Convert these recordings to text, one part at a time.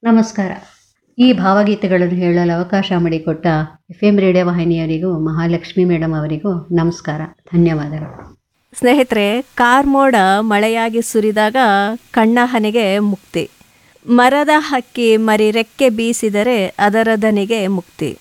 ನಮಸ್ಕಾರ ಈ ಭಾವಗೀತೆಗಳನ್ನು ಹೇಳಲು ಅವಕಾಶ ಮಾಡಿಕೊಟ್ಟ ಎಫ್ ಎಂ ರೇಡಿಯೋ ವಾಹಿನಿಯವರಿಗೂ ಮಹಾಲಕ್ಷ್ಮಿ ಮೇಡಮ್ ಅವರಿಗೂ ನಮಸ್ಕಾರ ಧನ್ಯವಾದಗಳು ಸ್ನೇಹಿತರೆ ಕಾರ್ಮೋಡ ಮಳೆಯಾಗಿ ಸುರಿದಾಗ ಕಣ್ಣ ಹನೆಗೆ ಮುಕ್ತಿ ಮರದ ಹಕ್ಕಿ ಮರಿ ರೆಕ್ಕೆ ಬೀಸಿದರೆ ಅದರ ದನಿಗೆ ಮುಕ್ತಿ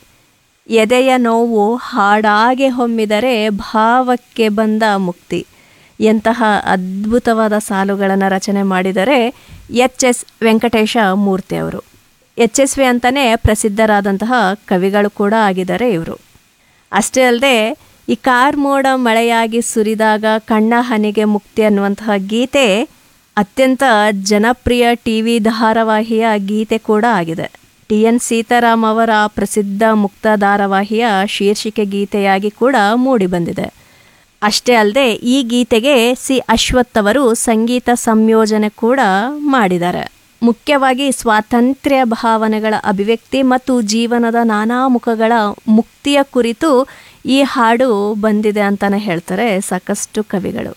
ಎದೆಯ ನೋವು ಹಾಡಾಗೆ ಹೊಮ್ಮಿದರೆ ಭಾವಕ್ಕೆ ಬಂದ ಮುಕ್ತಿ ಎಂತಹ ಅದ್ಭುತವಾದ ಸಾಲುಗಳನ್ನು ರಚನೆ ಮಾಡಿದರೆ ಎಚ್ ಎಸ್ ವೆಂಕಟೇಶ ಮೂರ್ತಿ ಅವರು ಎಚ್ ಎಸ್ ವಿ ಅಂತಲೇ ಪ್ರಸಿದ್ಧರಾದಂತಹ ಕವಿಗಳು ಕೂಡ ಆಗಿದ್ದಾರೆ ಇವರು ಅಷ್ಟೇ ಅಲ್ಲದೆ ಈ ಕಾರ್ಮೋಡ ಮಳೆಯಾಗಿ ಸುರಿದಾಗ ಕಣ್ಣ ಹನಿಗೆ ಮುಕ್ತಿ ಅನ್ನುವಂತಹ ಗೀತೆ ಅತ್ಯಂತ ಜನಪ್ರಿಯ ಟಿ ವಿ ಧಾರಾವಾಹಿಯ ಗೀತೆ ಕೂಡ ಆಗಿದೆ ಟಿ ಎನ್ ಸೀತಾರಾಮ್ ಅವರ ಪ್ರಸಿದ್ಧ ಮುಕ್ತ ಧಾರಾವಾಹಿಯ ಶೀರ್ಷಿಕೆ ಗೀತೆಯಾಗಿ ಕೂಡ ಮೂಡಿಬಂದಿದೆ ಅಷ್ಟೇ ಅಲ್ಲದೆ ಈ ಗೀತೆಗೆ ಸಿ ಅಶ್ವಥ್ ಅವರು ಸಂಗೀತ ಸಂಯೋಜನೆ ಕೂಡ ಮಾಡಿದ್ದಾರೆ ಮುಖ್ಯವಾಗಿ ಸ್ವಾತಂತ್ರ್ಯ ಭಾವನೆಗಳ ಅಭಿವ್ಯಕ್ತಿ ಮತ್ತು ಜೀವನದ ನಾನಾ ಮುಖಗಳ ಮುಕ್ತಿಯ ಕುರಿತು ಈ ಹಾಡು ಬಂದಿದೆ ಅಂತಲೇ ಹೇಳ್ತಾರೆ ಸಾಕಷ್ಟು ಕವಿಗಳು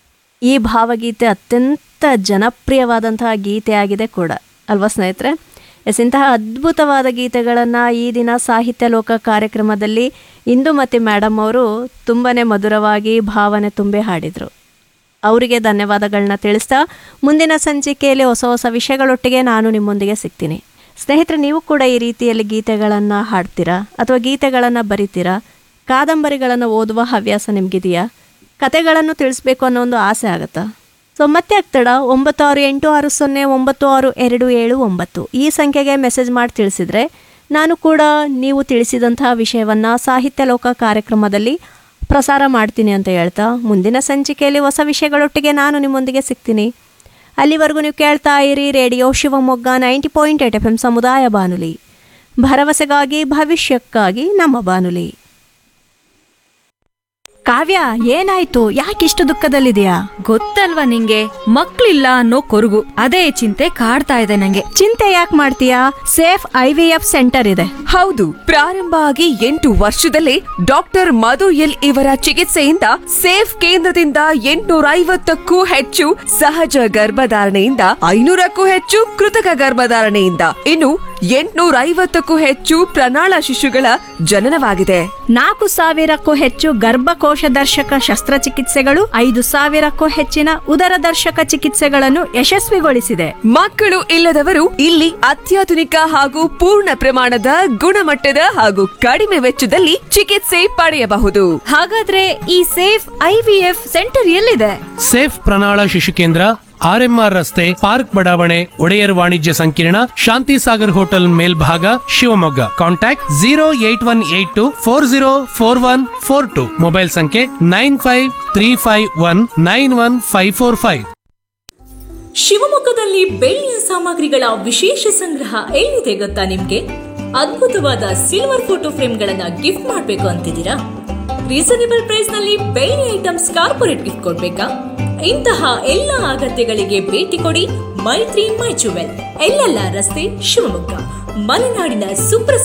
ಈ ಭಾವಗೀತೆ ಅತ್ಯಂತ ಜನಪ್ರಿಯವಾದಂತಹ ಗೀತೆಯಾಗಿದೆ ಕೂಡ ಅಲ್ವಾ ಸ್ನೇಹಿತರೆ ಎಸ್ ಇಂತಹ ಅದ್ಭುತವಾದ ಗೀತೆಗಳನ್ನು ಈ ದಿನ ಸಾಹಿತ್ಯ ಲೋಕ ಕಾರ್ಯಕ್ರಮದಲ್ಲಿ ಇಂದುಮತಿ ಮೇಡಮ್ ಅವರು ತುಂಬಾ ಮಧುರವಾಗಿ ಭಾವನೆ ತುಂಬಿ ಹಾಡಿದರು ಅವರಿಗೆ ಧನ್ಯವಾದಗಳನ್ನ ತಿಳಿಸ್ತಾ ಮುಂದಿನ ಸಂಚಿಕೆಯಲ್ಲಿ ಹೊಸ ಹೊಸ ವಿಷಯಗಳೊಟ್ಟಿಗೆ ನಾನು ನಿಮ್ಮೊಂದಿಗೆ ಸಿಗ್ತೀನಿ ಸ್ನೇಹಿತರೆ ನೀವು ಕೂಡ ಈ ರೀತಿಯಲ್ಲಿ ಗೀತೆಗಳನ್ನು ಹಾಡ್ತೀರಾ ಅಥವಾ ಗೀತೆಗಳನ್ನು ಬರಿತೀರಾ ಕಾದಂಬರಿಗಳನ್ನು ಓದುವ ಹವ್ಯಾಸ ನಿಮಗಿದೆಯಾ ಕತೆಗಳನ್ನು ತಿಳಿಸ್ಬೇಕು ಅನ್ನೋ ಒಂದು ಆಸೆ ಆಗುತ್ತಾ ಸೊ ಮತ್ತೆ ಆಗ್ತಡ ಒಂಬತ್ತು ಆರು ಎಂಟು ಆರು ಸೊನ್ನೆ ಒಂಬತ್ತು ಆರು ಎರಡು ಏಳು ಒಂಬತ್ತು ಈ ಸಂಖ್ಯೆಗೆ ಮೆಸೇಜ್ ಮಾಡಿ ತಿಳಿಸಿದರೆ ನಾನು ಕೂಡ ನೀವು ತಿಳಿಸಿದಂತಹ ವಿಷಯವನ್ನು ಸಾಹಿತ್ಯ ಲೋಕ ಕಾರ್ಯಕ್ರಮದಲ್ಲಿ ಪ್ರಸಾರ ಮಾಡ್ತೀನಿ ಅಂತ ಹೇಳ್ತಾ ಮುಂದಿನ ಸಂಚಿಕೆಯಲ್ಲಿ ಹೊಸ ವಿಷಯಗಳೊಟ್ಟಿಗೆ ನಾನು ನಿಮ್ಮೊಂದಿಗೆ ಸಿಗ್ತೀನಿ ಅಲ್ಲಿವರೆಗೂ ನೀವು ಕೇಳ್ತಾ ಇರಿ radio Shivamogga ninety point eight F M ಸಮುದಾಯ ಬಾನುಲಿ ಭರವಸೆಗಾಗಿ ಭವಿಷ್ಯಕ್ಕಾಗಿ ನಮ್ಮ ಬಾನುಲಿ ಕಾವ್ಯ ಏನಾಯ್ತು ಯಾಕಿಷ್ಟು ದುಃಖದಲ್ಲಿದೆಯಾ ಗೊತ್ತಲ್ವಾ ನಿಂಗೆ ಮಕ್ಳಿಲ್ಲ ಅನ್ನೋ ಕೊರಗು ಅದೇ ಚಿಂತೆ ಕಾಡ್ತಾ ಇದೆ ನಂಗೆ ಚಿಂತೆ ಯಾಕೆ ಮಾಡ್ತೀಯಾ safe I V F centre ಇದೆ ಹೌದು ಪ್ರಾರಂಭ ಆಗಿ ಎಂಟು ವರ್ಷದಲ್ಲೇ ಡಾಕ್ಟರ್ ಮಧು ಎಲ್ ಇವರ ಚಿಕಿತ್ಸೆಯಿಂದ ಸೇಫ್ ಕೇಂದ್ರದಿಂದ ಎಂಟುನೂರ ಐವತ್ತಕ್ಕೂ ಹೆಚ್ಚು ಸಹಜ ಗರ್ಭಧಾರಣೆಯಿಂದ ಐನೂರಕ್ಕೂ ಹೆಚ್ಚು ಕೃತಕ ಗರ್ಭಧಾರಣೆಯಿಂದ ಇನ್ನು ಎಂಟುನೂರ ಐವತ್ತಕ್ಕೂ ಹೆಚ್ಚು ಪ್ರಣಾಳ ಶಿಶುಗಳ ಜನನವಾಗಿದೆ ನಾಲ್ಕು ಸಾವಿರಕ್ಕೂ ಹೆಚ್ಚು ಗರ್ಭಕೋಶ ದರ್ಶಕ ಶಸ್ತ್ರಚಿಕಿತ್ಸೆಗಳು ಐದು ಸಾವಿರಕ್ಕೂ ಹೆಚ್ಚಿನ ಉದರ ದರ್ಶಕ ಚಿಕಿತ್ಸೆಗಳನ್ನು ಯಶಸ್ವಿಗೊಳಿಸಿದೆ ಮಕ್ಕಳು ಇಲ್ಲದವರು ಇಲ್ಲಿ ಅತ್ಯಾಧುನಿಕ ಹಾಗೂ ಪೂರ್ಣ ಪ್ರಮಾಣದ ಗುಣಮಟ್ಟದ ಹಾಗೂ ಕಡಿಮೆ ವೆಚ್ಚದಲ್ಲಿ ಚಿಕಿತ್ಸೆ ಪಡೆಯಬಹುದು ಹಾಗಾದ್ರೆ ಈ safe I V F centre ಎಲ್ಲಿದೆ ಸೇಫ್ ಪ್ರಣಾಳ ಶಿಶು ಕೇಂದ್ರ ಆರ್ಎಂಆರ್ ರಸ್ತೆ ಪಾರ್ಕ್ ಬಡಾವಣೆ ಒಡೆಯರ್ ವಾಣಿಜ್ಯ ಸಂಕೀರ್ಣ ಶಾಂತಿ ಸಾಗರ್ ಹೋಟೆಲ್ ಮೇಲ್ಭಾಗ Shivamogga contact zero eight one eight two four zero four one four two mobile ಸಂಖ್ಯೆ nine five three five one nine one five four five ಶಿವಮೊಗ್ಗದಲ್ಲಿ ಬೆಳ್ಳಿಯ ಸಾಮಗ್ರಿಗಳ ವಿಶೇಷ ಸಂಗ್ರಹ ಎಲ್ಲಿದೆ ಗೊತ್ತಾ ನಿಮ್ಗೆ ಅದ್ಭುತವಾದ ಸಿಲ್ವರ್ ಫೋಟೋ ಫ್ರೇಮ್ಗಳನ್ನ ಗಿಫ್ಟ್ ಮಾಡ್ಬೇಕು ಅಂತಿದ್ದೀರಾ ರೀಸನೇಬಲ್ ಪ್ರೈಸ್ ನಲ್ಲಿ ಬೆಳ್ಳಿ ಐಟಮ್ಸ್ ಕಾರ್ಪೊರೇಟ್ ಗಿಫ್ಟ್ ಕೊಡ್ಬೇಕಾ ಇಂತಹ ಎಲ್ಲ ಅಗತ್ಯಗಳಿಗೆ ಭೇಟಿ ಕೊಡಿ ಮೈತ್ರಿ ಮೈ ಜುವೆಲ್ ಎಲ್ಲೆಲ್ಲ ರಸ್ತೆ ಶಿವಮೊಗ್ಗ ಮಲೆನಾಡಿನ ಸುಪ್ರಸಿದ್ಧ